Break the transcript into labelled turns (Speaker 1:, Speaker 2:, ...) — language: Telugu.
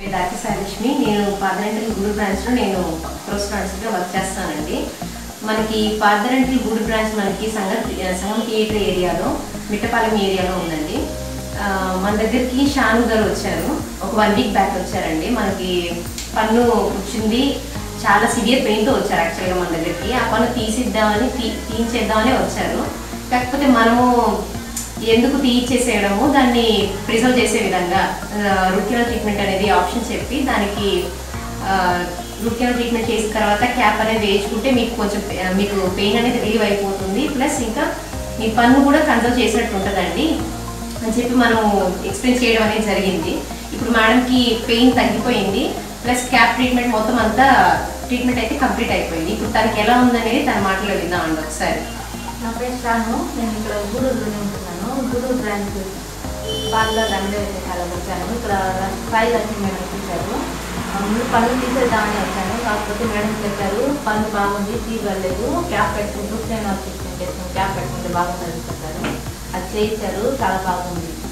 Speaker 1: డాక్టర్ సాయలక్ష్మి నేను పాదరంటల్ గూడు బ్రాంచ్లో నేను ప్రొఫెసర్ ట్రాన్స్ఫర్గా వర్క్ చేస్తానండి మనకి పాదరంటల్ గూడు బ్రాంచ్ మనకి సంగం సంగం థియేటర్ ఏరియాలో మిట్టపాలెం ఏరియాలో ఉందండి ఆ, మన దగ్గరికి షాను గారు వచ్చారు ఒక వన్ వీక్ బ్యాక్ వచ్చారండి మనకి పన్ను కూర్చుంది చాలా సివియర్ పెయిన్తో వచ్చారు యాక్చువల్గా మన దగ్గరికి ఆ పన్ను తీసిద్దామని తీ తీయించేద్దామని వచ్చారు కాకపోతే మనము ఎందుకు తీయించేసేయడము దాన్ని ప్రిజర్వ్ చేసే విధంగా రూట్ కెనాల్ ట్రీట్మెంట్ అనేది ఆప్షన్ చెప్పి దానికి రూట్ కెనాల్ ట్రీట్మెంట్ చేసిన తర్వాత క్యాప్ అనేది వేయించుకుంటే మీకు కొంచెం ఆ, మీకు పెయిన్ అనేది రిలీవ్ అయిపోతుంది ప్లస్ ఇంకా మీ పన్ను కూడా కంట్రోల్ చేసినట్టు ఉంటుందండి అని చెప్పి మనం ఎక్స్ప్లెయిన్ చేయడం అనేది జరిగింది ఇప్పుడు మేడంకి పెయిన్ తగ్గిపోయింది ప్లస్ క్యాప్ ట్రీట్మెంట్ మొత్తం అంతా ట్రీట్మెంట్ అయితే కంప్లీట్ అయిపోయింది ఇప్పుడు తనకి ఎలా ఉందనేది తన మాటలో విందామండి ఒకసారి
Speaker 2: నా పేరు షాను నేను ఇక్కడ గూడూరులోనే ఉంటున్నాను గూడూరు బ్రాంచ్ బాగా దండే చాలా వచ్చాను ఇక్కడ సాయి లక్ష్మి మేడం చూశారు ఆ, ముందు పనులు తీసేద్దామని వచ్చాను కాకపోతే మేడం చెప్పారు పనులు బాగుంది తీయగలేదు క్యాప్ పెట్టుకుంటూ నేను ట్రీట్మెంట్ చేస్తాను క్యాప్ పెట్టుకుంటే బాగుంటుంది చెప్పారు అది చేయించారు చాలా బాగుంది